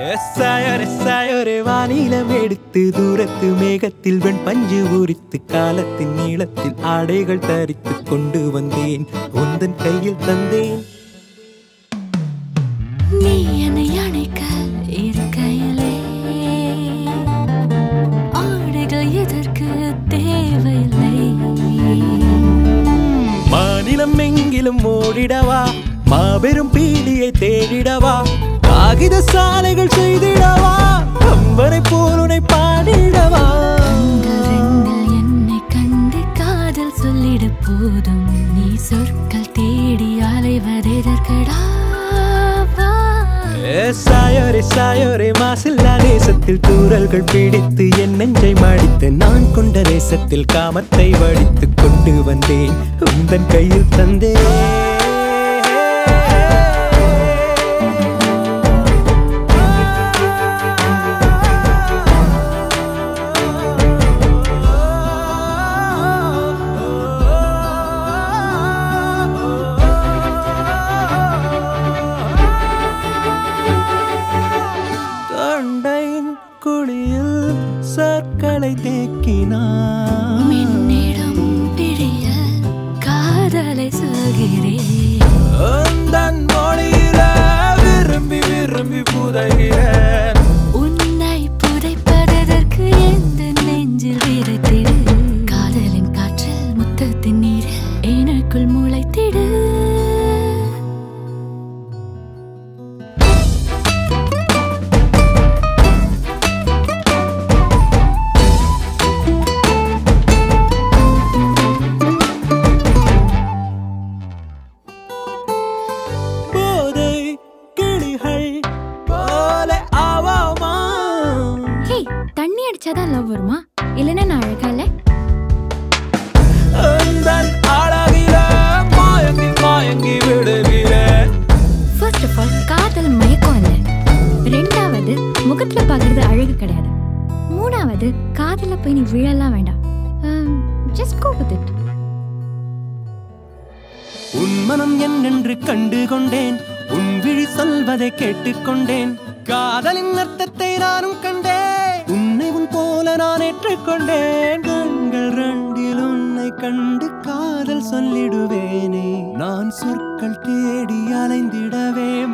சாயரே சாயரே வானிலம் எடுத்து தூரத்து மேகத்தில் வெண் பஞ்சு உரித்து காலத்தின் நீளத்தில் ஆடைகள் தரித்து கொண்டு வந்தேன் உந்தன் கையில் தந்தேன் நீ என்னை அணைக்க இருக்கையிலே ஆடைகள் எதற்கு தேவையில்லை மாநிலம் எங்கிலும் ஓடிடவா மாபெரும் பீடியை தேடிடவா காகித சாலைகள் செய்திடவா கம்பனை போலுனை பாடிடவா கண்கள் ரெண்டில் என்னை கண்டு காதல் சொல்லிட போதும் நீ சொற்கள் தேடி அலைவதெதற்கடா வா. ஏ சாயோரே சாயோரே மாசில்லா தேசத்தில் தூரல்கள் பிடித்து என் நெஞ்சை மாடித்து நான் கொண்ட தேசத்தில் காமத்தை வடித்து கொண்டு வந்தேன் உந்தன் கையில் தந்தேன் தொண்டையின் குழியில் சர்க்கரை தேக்கினான் மின்னிடும் பிடிய காதலை சொல்கிறேன் உந்தன் மொழியில விரும்பி விரும்பி புதைகிறேன் உன்னை புதைப்பதற்கு எந்த நெஞ்சில் விதைத்திடு காதலின் காற்றில் முத்தத்தின் நீரில் எனக்குள் முளைத்திடு போதை கிளிகள் போல ஆவாமா ஹே தண்ணி அடிச்சாதான் லவ் வருமா இல்லைன்னா நான் அழகா இல்ல உந்தன் அழகில மயங்கி மயங்கி விடுகிறேன் ஃபர்ஸ்ட் ஆஃப் ஆல் காதல் மயக்கம் இல்ல ரெண்டாவது முகத்துல பாக்குறது அழகு கிடையாது மூணாவது காதல போய் நீ விழலாம் வேண்டாம் ஜஸ்ட் கோ வித் இட் உன் மனம் என்னென்று கண்டு கொண்டேன் உன் விழி சொல்வதை கேட்டுக்கொண்டேன் காதலின் அர்த்தத்தை நானும் கண்டேன் உன்னை உன் போல நான் ஏற்றுக்கொண்டேன் கண்கள் ரெண்டில் உன்னை கண்டு காதல் சொல்லிடுவேனே நான் சொற்கள் தேடி அலைந்திடவே